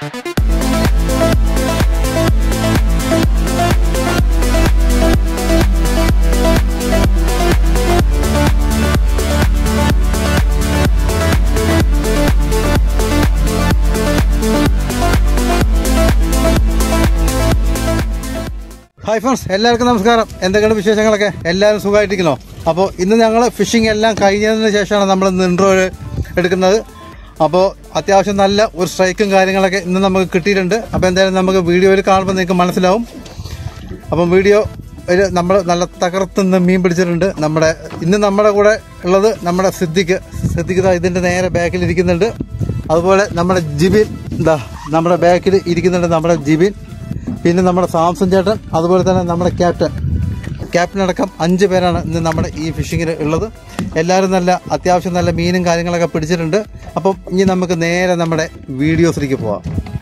Hi friends എല്ലാവർക്കും നമസ്കാരം എന്തൊക്കെയാണ് വിശേഷങ്ങളൊക്കെ എല്ലാവരും സുഖമായിട്ടിരിക്കണോ അപ്പോൾ ഇന്ന് ഞങ്ങൾ ഫിഷിംഗ് എല്ലാം കഴിഞ്ഞതിന് ശേഷമാണ് നമ്മൾ ഇന്ന് ഇൻട്രോ എടുക്കുന്നത് അപ്പോൾ അത്യാവശ്യം നല്ല ഒരു സ്ട്രൈക്കും കാര്യങ്ങളൊക്കെ ഇന്ന് നമുക്ക് കിട്ടിയിട്ടുണ്ട് അപ്പോൾ എന്തായാലും നമുക്ക് വീഡിയോയിൽ കാണുമ്പോൾ നിങ്ങൾക്ക് മനസ്സിലാവും അപ്പം വീഡിയോ ഒരു നമ്മൾ നല്ല തകർത്തുനിന്ന് മീൻ പിടിച്ചിട്ടുണ്ട് നമ്മുടെ ഇന്ന് നമ്മുടെ കൂടെ ഉള്ളത് നമ്മുടെ സിദ്ദിഖ് സിദ്ദിഖ് ദാ ഇതിൻ്റെ നേരെ ബാക്കിൽ ഇരിക്കുന്നുണ്ട് അതുപോലെ നമ്മുടെ ജിബിൻ എന്താ നമ്മുടെ ബാക്കിൽ ഇരിക്കുന്നുണ്ട് നമ്മുടെ ജിബിൻ പിന്നെ നമ്മുടെ സാംസൺ ചേട്ടൻ അതുപോലെ തന്നെ നമ്മുടെ ക്യാപ്റ്റൻ ക്യാപ്റ്റൻ അടക്കം അഞ്ച് പേരാണ് ഇന്ന് നമ്മുടെ ഈ ഫിഷിങ്ങിൽ ഉള്ളത് എല്ലാവരും നല്ല അത്യാവശ്യം നല്ല മീനും കാര്യങ്ങളൊക്കെ പിടിച്ചിട്ടുണ്ട് അപ്പം ഇനി നമുക്ക് നേരെ നമ്മുടെ വീഡിയോസിലേക്ക് പോവാം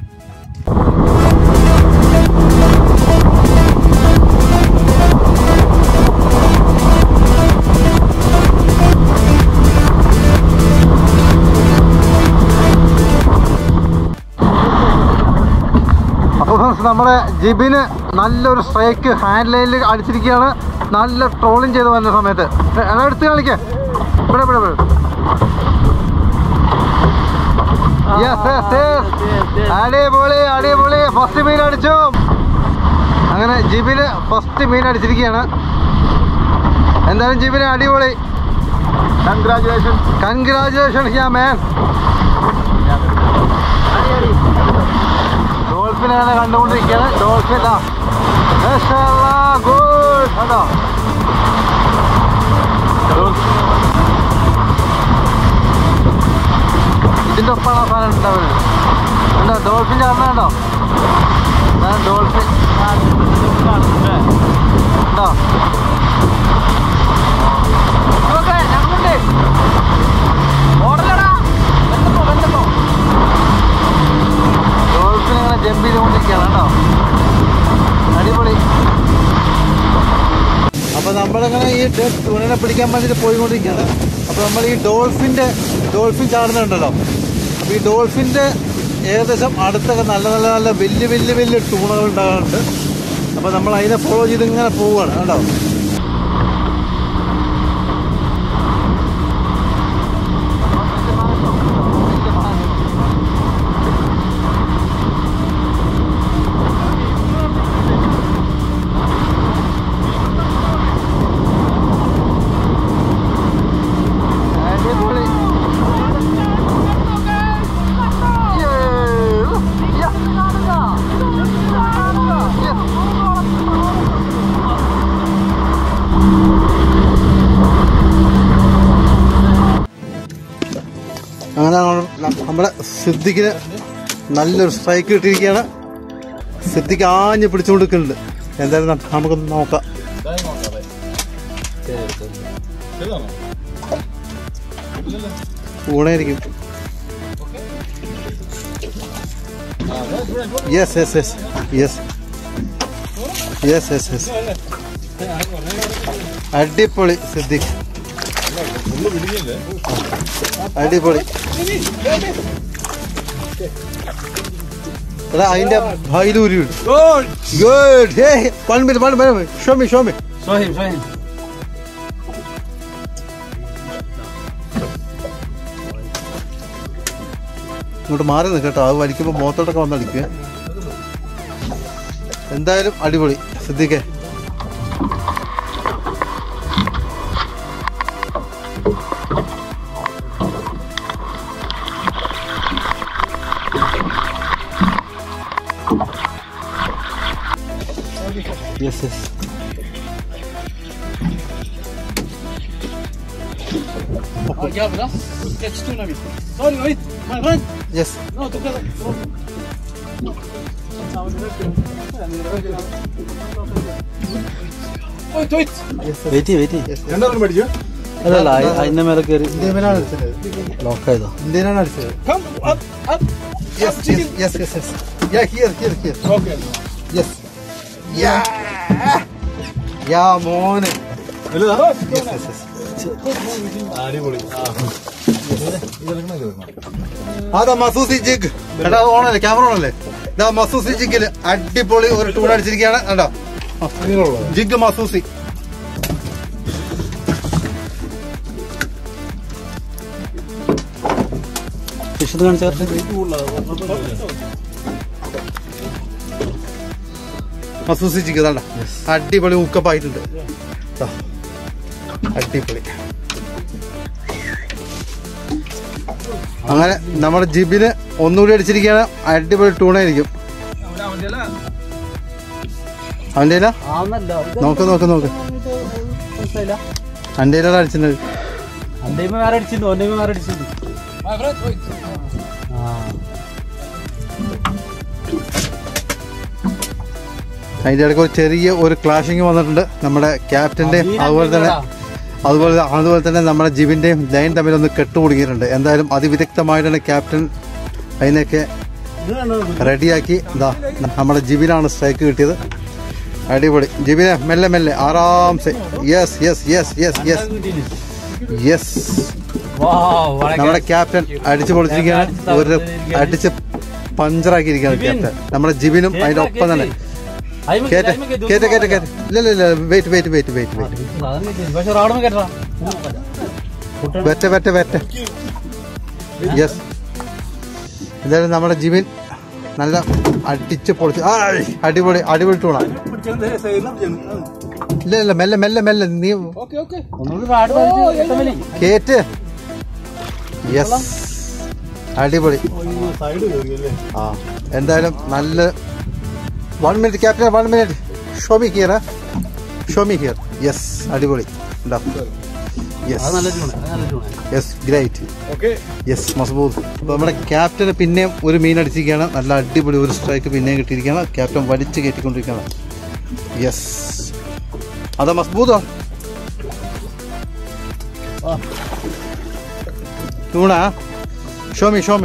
അപ്പോൾ ഫ്രണ്ട്സ് നമ്മുടെ ജിബിന് നല്ലൊരു സ്ട്രൈക്ക് ഹാൻഡ് ലൈനിൽ അടിച്ചിരിക്കുകയാണ് നല്ല ട്രോളിങ് ചെയ്ത് വന്ന സമയത്ത് എ, എന്നാ എടുത്ത് കളിക്കേ ഇവിടെ ഇവിടെ ഇവിടെ Yes, yes, yes. അടിപൊളി അടിപൊളി ഫസ്റ്റ് മീൻ അടിച്ചു അങ്ങനെ ജിബിന് ഫസ്റ്റ് മീൻ അടിച്ചിരിക്കുകയാണ് എന്തായാലും ജിബിന് അടിപൊളി കൺഗ്രാചുലേഷൻ കൺഗ്രാചുലേഷൻ യാ മാൻ ഡോൾഫിനാണ് കണ്ടുകൊണ്ടിരിക്കുകയാണ് ഡോൾഫിൻ ഗുഡ് കണ്ടോ ഇതിന്റെ ഒപ്പാണ് ആ സാധനം ഉണ്ടാവുന്നത് കണ്ടോ ഡോൾഫിൻ ചാടുന്ന കണ്ടോ അതാണ് ഡോൾഫിൻ കണ്ടോ ഡോൾഫിൻ ഇങ്ങനെ ജമ്പ് ചെയ്തുകൊണ്ടിരിക്കുകയാണ് കേട്ടോ അടിപൊളി അപ്പൊ നമ്മളിങ്ങനെ ഈ ടൂണിനെ പിടിക്കാൻ വേണ്ടിയിട്ട് പോയിക്കൊണ്ടിരിക്കുകയാണ് അപ്പൊ നമ്മൾ ഈ ഡോൾഫിന്റെ ഡോൾഫിൻ ചാടുന്നുണ്ടല്ലോ അപ്പൊ ഈ ഡോൾഫിന്റെ ഏകദേശം അടുത്തൊക്കെ നല്ല നല്ല നല്ല വലിയ വലിയ വലിയ ടൂണുകൾ ഉണ്ടാകാറുണ്ട് അപ്പൊ നമ്മൾ അതിനെ ഫോളോ ചെയ്ത് ഇങ്ങനെ പോവുകയാണ് കേട്ടോ അടിപൊളി അങ്ങനെ നമ്മൾ- നമ്മുടെ സിദ്ദിഖിന് നല്ലൊരു സ്ട്രൈക്ക് കിട്ടിയിരിക്കുകയാണ് സിദ്ദിഖ് ആഞ്ഞ് പിടിച്ചുകൊണ്ട് നിൽക്കുന്നുണ്ട് എന്തായാലും ന- നമുക്കൊന്ന് നോക്കാം ഊണായിരിക്കും yes yes yes yes yes yes yes അടിപൊളി സിദ്ദിഖ് അടിപൊളി എടാ അതിന്റെ ഭൈലൂരി good hey one minute one minute show me show me Show him, show him. ഇങ്ങോട്ട് മാറി നിൽക്കട്ടോ അത് വലിക്കുമ്പോൾ മുഖത്തോട്ടൊക്കെ വന്നടിക്കുക എന്തായാലും അടിപൊളി സിദ്ദിഖേ yes yes Oh, yeah, bra. Catch two nugget. Sorry, wait. My friend. Yes No, together. Wait, wait. Wait wait രണ്ടാമത് പഠിച്ചു അല്ലല്ല അതിന്റെ മേലെ കയറി ഇന്ത്യനാണ് അടിച്ചത് ലോക്ക് ചെയ്തോ ഇന്ത്യനാണ് അടിച്ചത് Come up, up. Yes yes yes yes yes yeah here here here Okay. Yes yeah yeah മോനെ വലുതാ? യെസ് യെസ് യെസ് അടിപൊളി അതാ മസൂസി ജിഗ് എടാ ഓണല്ലേ ക്യാമറ ഓണല്ലേ ഇതാ മസൂസി ജിഗില് അടിപൊളി ഒരു ടൂൺ അടിച്ചിരിക്കുകയാണ് കണ്ടോ ജിഗ് മസൂസി ഫിഷ് കാണിച്ചാൽ മസൂസി ജിഗ് കണ്ട അടിപൊളി ഉക്കപ്പായിട്ടുണ്ട് ദാ. അടിപൊളി അങ്ങനെ നമ്മുടെ ജിബിന് ഒന്നുകൂടി അടിച്ചിരിക്കുകയാണ് അടിപൊളി ടൂണായിരിക്കും അവൻ്റെ കയ്യിലാ? ആന്നല്ല നോക്ക് നോക്ക് നോക്ക് മനസ്സിലായില്ല എൻ്റെ കയ്യിലാണ് അടിച്ചിട്ടുണ്ട് അന്റെ വേറെ അടിച്ചിട്ടുണ്ട് ഒന്റെ വേറെ അടിച്ചിട്ടുണ്ട് My friend, wait. ആ അതിന്റെ ഇടയ്ക്ക് ഒരു ചെറിയ ഒരു ക്ലാഷിങ് വന്നിട്ടുണ്ട് നമ്മുടെ ക്യാപ്റ്റന്റെയും അതുപോലെ തന്നെ അതുപോലെ അതുപോലെ തന്നെ നമ്മുടെ ജിബിന്റെയും ലൈൻ തമ്മിൽ ഒന്ന് കെട്ടുപിടിക്കിയിട്ടുണ്ട് എന്തായാലും അതിവിദഗ്ധമായിട്ടാണ് ക്യാപ്റ്റൻ അതിനൊക്കെ റെഡിയാക്കി ഇതാ നമ്മുടെ ജിബിനാണ് സ്ട്രൈക്ക് കിട്ടിയത് അടിപൊളി ജിബിനെ മെല്ലെ മെല്ലെ ആറാംസെ yes yes yes yes yes yes നമ്മുടെ ക്യാപ്റ്റൻ അടിച്ചു പൊളിച്ചിരിക്കുകയാണ് ഒരു അടിച്ച് പഞ്ചറാക്കിയിരിക്കുകയാണ് ക്യാപ്റ്റൻ നമ്മുടെ ജിബിനും അതിന്റെ ഒപ്പം തന്നെ കേട്ടെ കേട്ടെ കേട്ടെ കേട്ടെ ഇല്ല ഇല്ല ഇല്ല wait wait wait wait wait പക്ഷെ റാവണ കേട്ടാ വെറ്റ വെറ്റ വെറ്റ യെസ് എന്തായാലും നമ്മുടെ ജിബിൻ നല്ല അടിച്ച് പൊളിച്ച് ആ അടിപൊളി അടിപൊളി ടൂണ ഇല്ല ഇല്ല മെല്ലെ മെല്ലെ മെല്ലെ നീ Okay, okay. ഒന്നുകൂടി റാഡ് വലിച്ച് കേറ്റ് യെസ് അടിപൊളി ആ എന്തായാലും നല്ല one minute captain one minute show me here show me here yes അടിപൊളി ഉണ്ടോ യെസ് അത് നല്ല ട്യൂണ് അത് നല്ല tuna yes great Okay. Yes മസ്ബൂദ് അപ്പോൾ നമ്മുടെ ക്യാപ്റ്റന് പിന്നെയും ഒരു മീൻ അടിച്ചിരിക്കുകയാണ് നല്ല അടിപൊളി ഒരു സ്ട്രൈക്ക് പിന്നെയും കിട്ടിയിരിക്കുകയാണ് ക്യാപ്റ്റൻ വലിച്ച് കയറ്റിക്കൊണ്ടിരിക്കുകയാണ് യെസ് അതാ മസ്ബൂദോ tuna show me show me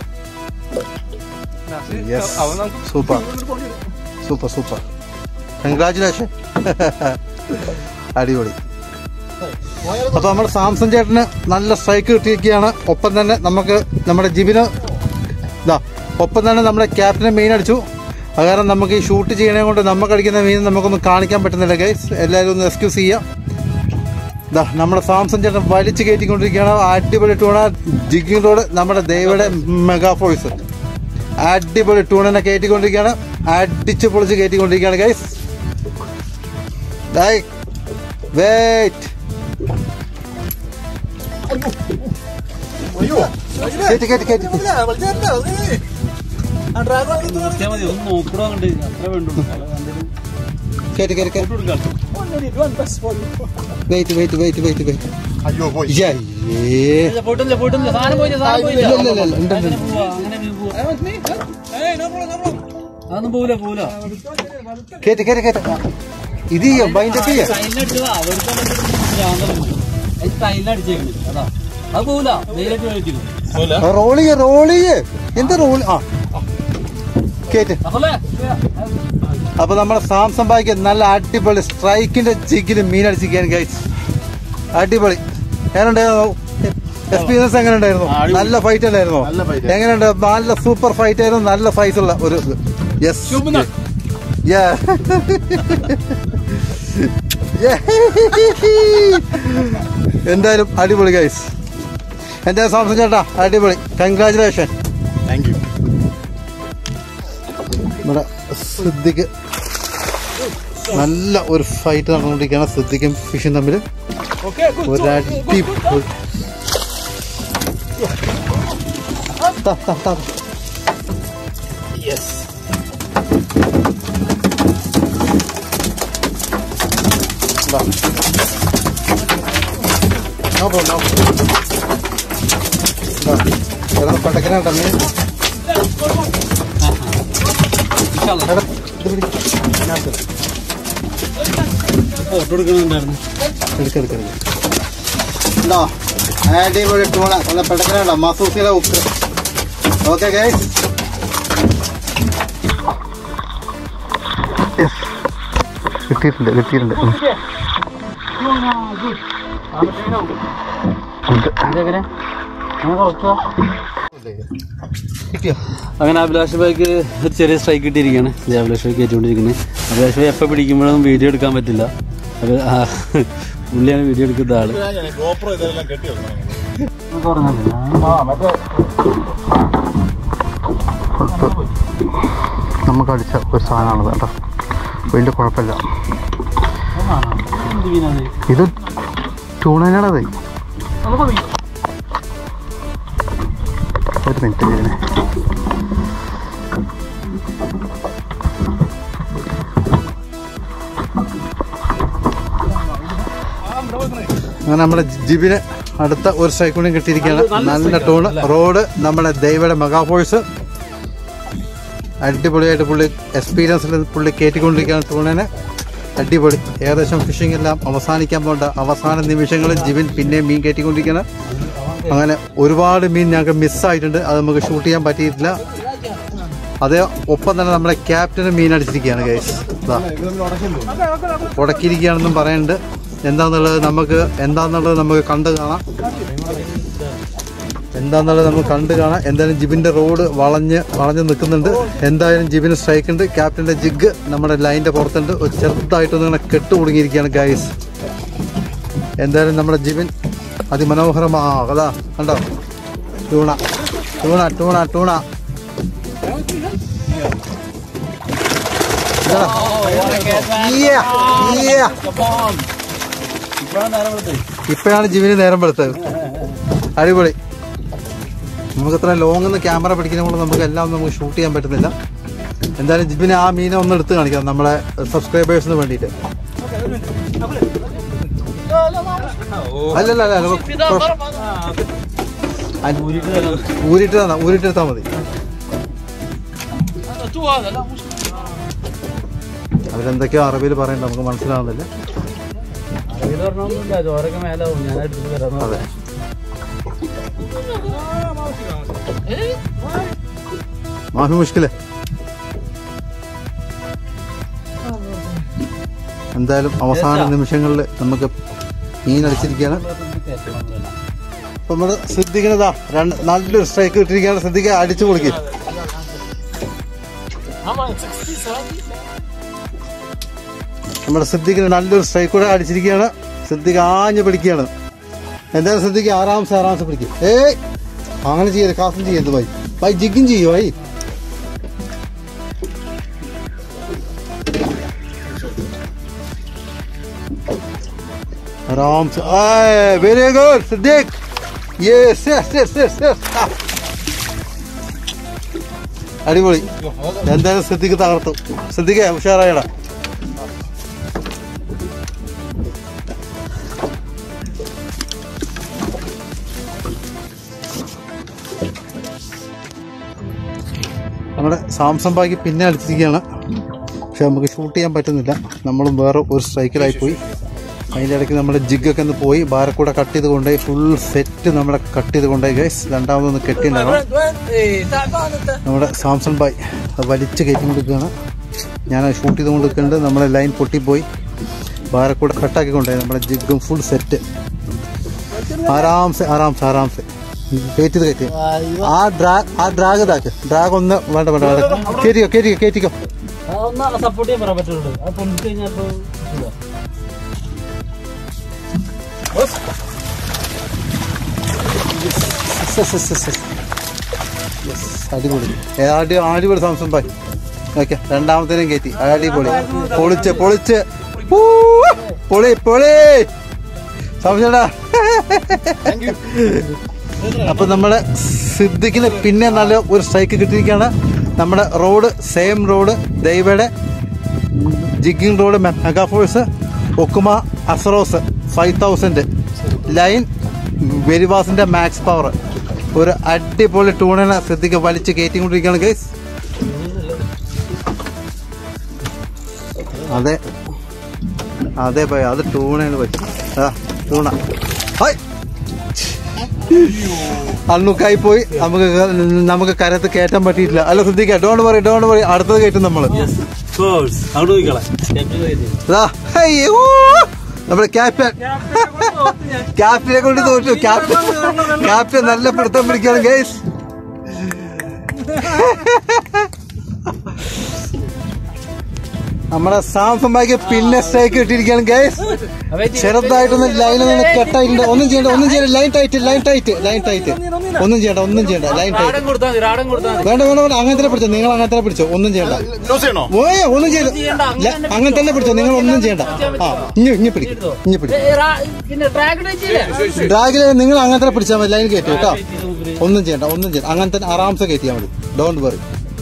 yes super super super congratulation അടിപൊളി അപ്പൊ നമ്മുടെ സാംസൺ ചേട്ടന് നല്ല സ്ട്രൈക്ക് കിട്ടിയിരിക്കുകയാണ് ഒപ്പം തന്നെ നമുക്ക് നമ്മുടെ ജിബിന് ഇതാ ഒപ്പം തന്നെ നമ്മുടെ ക്യാപ്റ്റനെ മീൻ അടിച്ചു അത് കാരണം നമുക്ക് ഈ ഷൂട്ട് ചെയ്യണേ കൊണ്ട് നമുക്ക് അടിക്കുന്ന മീൻ നമുക്കൊന്നും കാണിക്കാൻ പറ്റുന്നില്ല ഗൈസ് എല്ലാവരും ഒന്ന് എക്സ്ക്യൂസ് ചെയ്യാം ഇതാ നമ്മുടെ സാംസൺ ചേട്ടൻ വലിച്ചു കയറ്റിക്കൊണ്ടിരിക്കുകയാണ് അടിപൊളി ടൂണ ജിഗിങ് റോഡ് നമ്മുടെ ദേവയുടെ മെഗാ ഫോഴ്സ് അടിപൊളി ടൂണിനെ കയറ്റിക്കൊണ്ടിരിക്കുകയാണ് അടിച്ച് പൊളിച്ച് കയറ്റിക്കൊണ്ടിരിക്കുകയാണ് ഗൈസ് വെയിറ്റ് കയറ്റി കയറ്റി കയറ്റി നോക്കിയാൽ മതി ഒന്ന് നോക്കണോ കണ്ട് അത്ര വേണ്ടുള്ളൂ അല്ല, എന്തേലും കയറ്റി കയറ്റി കയറ്റി കൊടുക്കാം wait wait wait wait wait അയ്യോ പോയി ഇല്ല, പോയിട്ടില്ല പോയിട്ടില്ല സാധനം പോയില്ല സാധനം പോയില്ല ഇല്ല, ഇല്ല, ഇല്ല, ഉണ്ട്, ഉണ്ട്. അങ്ങനെ പോവാ അങ്ങനെ നീ പോവാ I want me? Huh? Hey, no problem, no problem. അതൊന്നും പോവില്ല പോവില്ല കയറ്റി കയറ്റി കയറ്റി ഇത് ചെയ്യോ ബൈൻഡ് അപ്പ് ചെയ്യാം ടൈലിനടിച്ചതാ അവർക്ക് ടൈലിനടിച്ചേക്കണ് അതാ അത് പോവില്ല വെയിലേക്ക് കഴിക്കുന്നു റോൾ ചെയ്യ റോൾ ചെയ്യേ എന്താ റോൾ ആ കേറ്റ് അപ്പല്ലേ അപ്പൊ നമ്മുടെ സാംസങ് ബായിക്ക് നല്ല അടിപൊളി സ്ട്രൈക്കിന്റെ ചിക്കിന് മീൻ അടിച്ചിരിക്കാൻ ഗൈസ് അടിപൊളി എങ്ങനെയുണ്ടായിരുന്നു എക്സ്പീരിയൻസ് എങ്ങനെ ഉണ്ടായിരുന്നു ആ, അടിപൊളി. നല്ല ഫൈറ്റ് അല്ലായിരുന്നോ നല്ല fight. എങ്ങനെയുണ്ട് നല്ല സൂപ്പർ ഫൈറ്റ് ആയിരുന്നു നല്ല സൈസ് ഉള്ള ഒരു യെസ് Superman. എന്തായാലും അടിപൊളി ഗൈസ് എന്താ സാംസങ് ചേട്ടാ അടിപൊളി കൺഗ്രാചുലേഷൻ താങ്ക് യു നമ്മുടെ സിദ്ദിഖ് നല്ല ഒരു ഫൈറ്റ് നടന്നുകൊണ്ടിരിക്കുകയാണ് സിദ്ദിഖും ഫിഷും തമ്മിൽ ഓക്കെ ഒരു അടി യെസ് നോ പ്രോബ്ലം നോ പടക്കനാട്ടോ മീൻ എടാ, ഇത് പിടി. ഇതിനകത്ത്. ഫോട്ടോ എടുക്കണുണ്ടായിരുന്നു എടുക്ക, എടുക്ക, എടുക്ക. ഉണ്ടോ അടിപൊളി ടൂണ നല്ല പെടക്കനുണ്ടോ മസൂസിയുടെ ഉപ്പ് ഓക്കെ ഗൈസ് കിട്ടിയിട്ടുണ്ട് കിട്ടിയിട്ടുണ്ട് ഉം. ഉണ്ട്. ഇതെങ്ങനെ കിട്ടിയോ അങ്ങനെ അഭിലാഷ് ഭായിക്ക് ഒരു ചെറിയ സ്ട്രൈക്ക് കിട്ടിയിരിക്കുകയാണ് ഇത് അഭിലാഷ് ഭായി കയറ്റിക്കൊണ്ടിരിക്കുന്നത് അഭിലാഷ് ഭായി എപ്പോൾ പിടിക്കുമ്പോഴും വീഡിയോ എടുക്കാൻ പറ്റില്ല അത് ആ, പുള്ളിയാണ് വീഡിയോ എടുക്കുന്ന ആള് നമുക്ക് അടിച്ച ഒരു സാധനമാണ് കേട്ടോ വലിയ കുഴപ്പമില്ല ഇത് ടൂണാണത് ഒരു മിനിറ്റ് ഇതിനെ അങ്ങനെ നമ്മുടെ ജിബിന് അടുത്ത ഒരു സ്ട്രൈക്ക് കൂടി കിട്ടിയിരിക്കുകയാണ് നല്ല ടൂണ് റോഡ് നമ്മുടെ ദൈവയുടെ മെഗാഫോഴ്സ് അടിപൊളിയായിട്ട് പുള്ളി എക്സ്പീരിയൻസിൽ പുള്ളി കയറ്റിക്കൊണ്ടിരിക്കുകയാണ് ടൂണിനെ അടിപൊളി ഏകദേശം ഫിഷിംഗ് എല്ലാം അവസാനിക്കാൻ പോകേണ്ട അവസാന നിമിഷങ്ങളിൽ ജിബിൻ പിന്നെയും മീൻ കയറ്റിക്കൊണ്ടിരിക്കുകയാണ് അങ്ങനെ ഒരുപാട് മീൻ ഞങ്ങൾക്ക് മിസ്സായിട്ടുണ്ട് അത് നമുക്ക് ഷൂട്ട് ചെയ്യാൻ പറ്റിയിട്ടില്ല അതേ ഒപ്പം തന്നെ നമ്മുടെ ക്യാപ്റ്റന് മീൻ അടിച്ചിരിക്കുകയാണ് ഗൈസ് ഉടക്കിയിരിക്കുകയാണെന്നും പറയുന്നുണ്ട് എന്താന്നുള്ളത് നമുക്ക് എന്താന്നുള്ളത് നമുക്ക് കണ്ടു കാണാം എന്താന്നുള്ളത് നമുക്ക് കണ്ടു കാണാം എന്തായാലും ജിബിന്റെ റോഡ് വളഞ്ഞ് വളഞ്ഞ് നിൽക്കുന്നുണ്ട് എന്തായാലും ജിബിന് സ്ട്രൈക്ക് ഉണ്ട് ക്യാപ്റ്റന്റെ ജിഗ് നമ്മുടെ ലൈനിന്റെ പുറത്തുണ്ട് ഒരു ചെറുതായിട്ടൊന്ന് ഇങ്ങനെ കെട്ട് കുടുങ്ങിയിരിക്കുകയാണ് ഗൈസ് എന്തായാലും നമ്മുടെ ജിബിൻ അതിമനോഹരമാ അതാ കണ്ടോ ടൂണ ടൂണ ടൂണ ടൂണ ഇതാ. Yeah, yeah. ഇപ്പോഴാണ് ജിബിന് നേരം വെളുത്തത് അടിപൊളി നമുക്ക് ഇത്ര ലോങ് നിന്ന് ക്യാമറ പിടിക്കുന്നതുകൊണ്ട് നമുക്ക് എല്ലാം നമുക്ക് ഷൂട്ട് ചെയ്യാൻ പറ്റുന്നില്ല എന്തായാലും ജിബിന് ആ മീനെ ഒന്ന് എടുത്ത് കാണിക്കാം നമ്മളെ സബ്സ്ക്രൈബേഴ്സിന് വേണ്ടിയിട്ട് അല്ലല്ല അല്ല അല്ല, അ- ഊരിട്ട് തന്നാ ഊരിട്ട് എടുത്താൽ മതി هذا تو هذا لا مش അവരെന്തൊക്കെയോ അറബിയിൽ പറയണ്ട നമുക്ക് മനസ്സിലാവുന്നില്ല അറിവിൽ പറഞ്ഞൊന്നുമില്ല ചോരൊക്കെ മേലാവും ഞാൻ എടുത്തിട്ട് വരാം അതെ ايه മാഫി മുഷ്കില് എന്തായാലും അവസാന നിമിഷങ്ങളിൽ നമുക്ക് മീൻ അടിച്ചിരിക്കുകയാണ് അപ്പൊ നമ്മള് ശ്രദ്ധിക്കുന്നതാ രണ്ട് നല്ലൊരു സ്ട്രൈക്ക് ഇട്ടിരിക്കുകയാണ് ശ്രദ്ധിക്കുക അടിച്ചു കൊടുക്കും هم 60 هذه നമ്മുടെ സിദ്ദിഖിന് നല്ലൊരു സ്ട്രൈക്ക് കൂടെ അടിച്ചിരിക്കുകയാണ് സിദ്ദിഖ് ആഞ്ഞ് പിടിക്കുകയാണ് എന്തായാലും സിദ്ദിഖ് ആറാമത്തെ ആറാമത്തെ പിടിക്കും ഏയ് അങ്ങനെ ചെയ്യരുത് കാസം ചെയ്യരുത് ഭായി ഭായി ജിഗും ചെയ്യോ ഭായി ആറാം very good Siddique yes yes yes yes yes അടിപൊളി എന്തായാലും സിദ്ദിഖ് തകർത്തു സിദ്ദിഖ് ഉഷാറായടാ നമ്മുടെ സാംസങ് ബാഗ് പിന്നെ അടിച്ചിരിക്കുകയാണ് പക്ഷെ നമുക്ക് ഷൂട്ട് ചെയ്യാൻ പറ്റുന്നില്ല നമ്മളും വേറെ ഒരു സ്ട്രൈക്കിലായി പോയി അതിൻ്റെ ഇടയ്ക്ക് നമ്മുടെ ജിഗൊക്കെ ഒന്ന് പോയി ബാരക്കൂടെ കട്ട് ചെയ്ത് കൊണ്ടുപോയി ഫുൾ സെറ്റ് നമ്മുടെ കട്ട് ചെയ്ത് കൊണ്ടുപോയി ഗൈസ് രണ്ടാമതൊന്ന് കെട്ടിണ്ടാവും നമ്മുടെ സാംസങ് ബായ് അത് വലിച്ച് കയറ്റി കൊടുക്കുകയാണ് ഞാൻ ഷൂട്ട് ചെയ്ത് കൊടുക്കുന്നുണ്ട് നമ്മുടെ ലൈൻ പൊട്ടിപ്പോയി ബാരക്കൂടെ കട്ടാക്കി കൊണ്ടുപോയി നമ്മുടെ ജിഗും ഫുൾ സെറ്റ് ആരാംസെ ആരാംസെ ആരാംസെ കയറ്റിയത് കയറ്റി ആ ഡ്രാഗ് ആ ഡ്രാഗ് ഇതാക്ക് ഡ്രാഗ് ഒന്ന് വേണ്ട വേണ്ട വേണ്ട കയറ്റിക്കോ കയറ്റിക്കോ കയറ്റിക്കോ ഒന്ന് സപ്പോർട്ട് ചെയ്യാൻ പറയാൻ പറ്റുള്ളൂ അത് പൊന്തി കഴിഞ്ഞാൽ ഇപ്പൊ ഇതാ. അടിപൊളി ഏ, അടി അടിപൊളി സാംസങ് ബായ് ഓക്കെ രണ്ടാമത്തേനും കയറ്റി അടിപൊളി പൊളിച്ച് പൊളിച്ച് ഊ, പൊളി പൊളി സംശയടാ അപ്പൊ നമ്മുടെ സിദ്ദിഖിന് പിന്നെ നല്ല ഒരു സ്ട്രൈക്ക് കിട്ടിയിരിക്കുകയാണ് നമ്മുടെ റോഡ് സെയിം റോഡ് ദൈവയുടെ ജിഗിങ് റോഡ് മെഗാഫോഴ്സ് ഒക്കുമ അസറോസ് ഫൈവ് തൗസൻഡ് ലൈൻ വെരിവാസിന്റെ മാക്സ് പവർ ഒരു അടിപൊളി ടൂണിനെ ശ്രദ്ധിക്കുക വലിച്ച് കയറ്റിക്കൊണ്ടിരിക്കുകയാണ് ഗൈസ് അതെ അതെ ഭയ അത് ടൂണാണ് പറ്റി ആ ടൂണ ഹായ് അണ്ണുക്കായി പോയി നമുക്ക് ക- നമുക്ക് കരത്ത് കയറ്റാൻ പറ്റിയിട്ടില്ല അല്ല ശ്രദ്ധിക്കുക ഡോണ്ട് പറയും ഡോണ്ട് പറയും അടുത്തത് കയറ്റും നമ്മള് Yes, of course. അങ്ങോട്ട് നോക്കിക്കളെ. Captain കയറ്റി. ഇതാ, ഹയ്യോ. നമ്മുടെ ക്യാപ്റ്റൻ ക്യാപ്റ്റനെ കൊണ്ട് തോറ്റു ക്യാപ്റ്റൻ ക്യാപ്റ്റൻ നല്ല പിടുത്തം പിടിക്കുകയാണ് ഗൈസ് നമ്മുടെ സാംസമ്പായിക്ക് പിന്നെ സ്ട്രൈക്ക് കിട്ടിയിരിക്കുകയാണ് ഗൈസ് ചെറുതായിട്ടൊന്ന് ലൈനിൽ നിന്ന് കെട്ടായിട്ടുണ്ട് ഒന്നും ചെയ്യണ്ട ഒന്നും ചെയ്യണ്ട line tight line tight line tight ഒന്നും ചെയ്യണ്ട ഒന്നും ചെയ്യണ്ട ലൈൻ ടൈറ്റ് രാടം കൊടുത്താൽ മതി രാടം കൊടുത്താൽ മതി വേണ്ട വേണ്ട വേണ്ട അങ്ങനെ തന്നെ പിടിച്ചോ നിങ്ങൾ അങ്ങനെ തന്നെ പിടിച്ചോ ഒന്നും ചെയ്യണ്ട ലൂസ് ചെയ്യണോ ഓയെ ഒന്നും ചെയ്യണ്ട ല- അങ്ങനെ തന്നെ പിടിച്ചോ നിങ്ങൾ ഒന്നും ചെയ്യണ്ട ആ ഇനി ഇനി പിടിക്കും ഇനി പിടിക്കും ഏ, റാ- പിന്നെ ഡ്രാഗൺ വെച്ചില്ലേ ഡ്രാഗില് നിങ്ങൾ അങ്ങനെ തന്നെ പിടിച്ചാൽ മതി ലൈൻ കയറ്റി കേട്ടോ ഒന്നും ചെയ്യണ്ട ഒന്നും ചെയ്യണ്ട അങ്ങനെ തന്നെ ആറാംസെ കയറ്റിയാൽ മതി ഡോണ്ട് വറി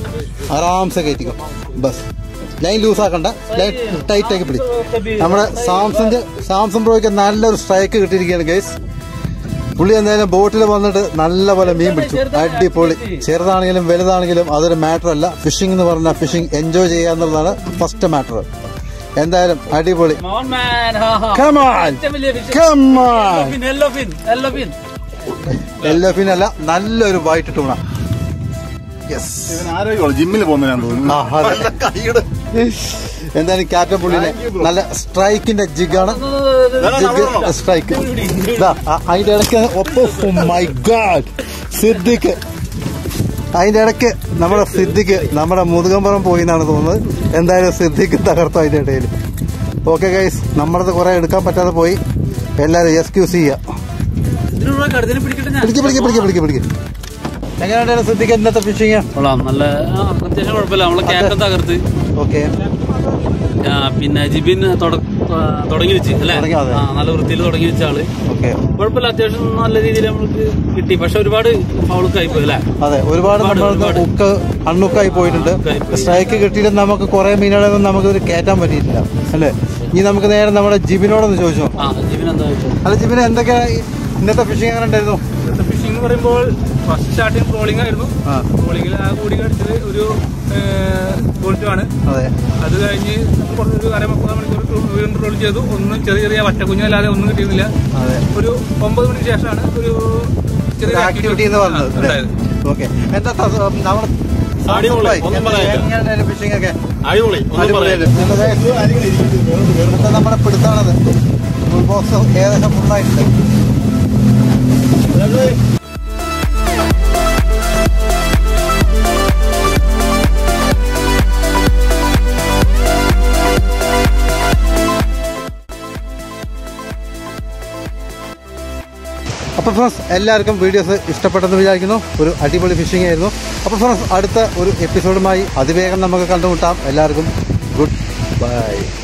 ആറാംസെ കയറ്റിക്കോ ബസ് ലൈൻ ലൂസ് ആക്കണ്ട ലൈൻ ടൈറ്റ് ആക്കി പിടിക്കും നമ്മുടെ സാംസങ് സാംസങ് പ്രോയ്ക്ക് നല്ലൊരു സ്ട്രൈക്ക് കിട്ടിയിരിക്കുകയാണ് ഗൈസ് പുള്ളി എന്തായാലും ബോട്ടിൽ വന്നിട്ട് നല്ലപോലെ മീൻ പിടിച്ചു അടിപൊളി ചെറുതാണെങ്കിലും വലുതാണെങ്കിലും അതൊരു മാറ്റർ അല്ല ഫിഷിംഗ് എന്ന് പറഞ്ഞാൽ ഫിഷിംഗ് എൻജോയ് ചെയ്യുക എന്നുള്ളതാണ് ഫസ്റ്റ് മാറ്റർ എന്തായാലും അടിപൊളി മോൻ മാൻ ഹാ ഹാ Come on. ഏറ്റവും വലിയ fish. Come on. Fin yellow fin yellow fin എല്ലാ പിന്നല്ല നല്ലൊരു വൈറ്റ് ടൂണ യെസ് ഇവൻ ആരോഗ്യമുള്ള ജിമ്മിൽ പോകുന്ന ഞാൻ തോന്നുന്നു ആ, അതെ. നല്ല കൈയുടെ എന്തായാലും ക്യാപ്റ്റൻ പുള്ളിനെ നല്ല സ്ട്രൈക്കിന്റെ ജിഗാണ് ജിഗ് സ്ട്രൈക്ക് അതിന്റെ ഇടയ്ക്ക് ഒപ്പം മൈ ഗാഡ് സിദ്ദിഖ് അതിന്റെ ഇടയ്ക്ക് നമ്മുടെ സിദ്ദിഖ് നമ്മുടെ മുതുകമ്പുറം പോയി എന്നാണ് തോന്നുന്നത് എന്തായാലും സിദ്ദിഖ് തകർത്തു അതിന്റെ ഇടയിൽ ഓക്കെ ഗൈസ് നമ്മളത് കുറെ എടുക്കാൻ പറ്റാതെ പോയി എല്ലാരും എക്സ്ക്യൂസ് ചെയ്യാം ഇതിനുള്ള കടുതിനെ പിടിക്കട്ടെ ഞാൻ പിടിക്ക് പിടിക്ക് പിടിക്ക് പിടിക്ക് പിടിക്ക് എങ്ങനെയുണ്ടായിരുന്നു സിദ്ദിഖ് ഇന്നത്തെ ഫിഷിങ് കൊള്ളാം നല്ല ആ, അത്യാവശ്യം കുഴപ്പമില്ല നമ്മളെ ക്യാപ്റ്റൻ തകർത്ത് ഓക്കെ ആ, പിന്നെ ജിബിൻ തുട- ആ, തുടങ്ങി വെച്ച് അല്ലേ തുടങ്ങി, അതെ. ആ, നല്ല വൃത്തിയിൽ തുടങ്ങി വെച്ച ആള് ഓക്കെ കുഴപ്പമില്ല അത്യാവശ്യം നല്ല രീതിയിൽ നമുക്ക് കിട്ടി പക്ഷെ ഒരുപാട് ഫൗളൊക്കെ ആയിപ്പോയി അല്ലേ അതെ ഒരുപാട് ഒരുപാട്, നമ്മൾ ഒരുപാട്. ഉക്ക് അണ്ണുക്കായി പോയിട്ടുണ്ട് ഉക്കായി പോയി. സ്ട്രൈക്ക് കിട്ടിയിട്ട് നമുക്ക് കുറെ മീനുകളൊന്നും നമുക്ക് ഇത് കയറ്റാൻ പറ്റിയിട്ടില്ല അല്ലേ ഇനി നമുക്ക് നേരെ നമ്മുടെ ജിബിനോടൊന്ന് ചോദിച്ചു നോക്കാം. ആ ജിബിൻ എന്താ വെച്ചാൽ അല്ല ജിബിന് എന്തൊക്കെ ഇന്നത്തെ ഫിഷിംഗ് എങ്ങനെ ഉണ്ടായിരുന്നു ഇന്നത്തെ ഫിഷിംഗ് എന്ന് പറയുമ്പോൾ ഫസ്റ്റ് സ്റ്റാർട്ടിങ് ട്രോളിംഗ് ആയിരുന്നു ആ ട്രോളിംഗിൽ ആ കൂടി കടിച്ചത് ഒരു ബോൾട്ടുമാണ് അതെ അത് കഴിഞ്ഞ് കുറച്ചൊരു അര മുപ്പത് മണിക്കൂർ ട്രോ- വീണ്ടും ട്രോൾ ചെയ്തു ഒന്നും ചെറിയ ചെറിയ വറ്റക്കുഞ്ഞല്ലാതെ ഒന്നും കിട്ടിയിരുന്നില്ല അതെ ഒരു ഒമ്പത് മണിക്ക് ശേഷമാണ് ഒരു ചെറിയ ആക്ടിവിറ്റി എന്ന് പറഞ്ഞത് ആ, ഉണ്ടായത്. ഓക്കെ എന്താ ത- നമ്മുടെ അടിപൊളി, ഒന്നും പറയാനില്ല. ഫിഷിംഗ് ഒക്കെ അടിപൊളി ഒന്നും പറയാനില്ല. ഇന്നത്തെ നമ്മുടെ പിടുത്താണത് ഫുൾ ബോക്സ് ഏകദേശം ഫുള്ളായിട്ടുണ്ട് അപ്പോൾ ഫ്രണ്ട്സ് എല്ലാവർക്കും വീഡിയോസ് ഇഷ്ടപ്പെട്ടെന്ന് വിചാരിക്കുന്നു ഒരു അടിപൊളി ഫിഷിംഗ് ആയിരുന്നു അപ്പോൾ ഫ്രണ്ട്സ് അടുത്ത ഒരു എപ്പിസോഡുമായി അതിവേഗം നമുക്ക് കണ്ടുമുട്ടാം എല്ലാവർക്കും ഗുഡ് ബൈ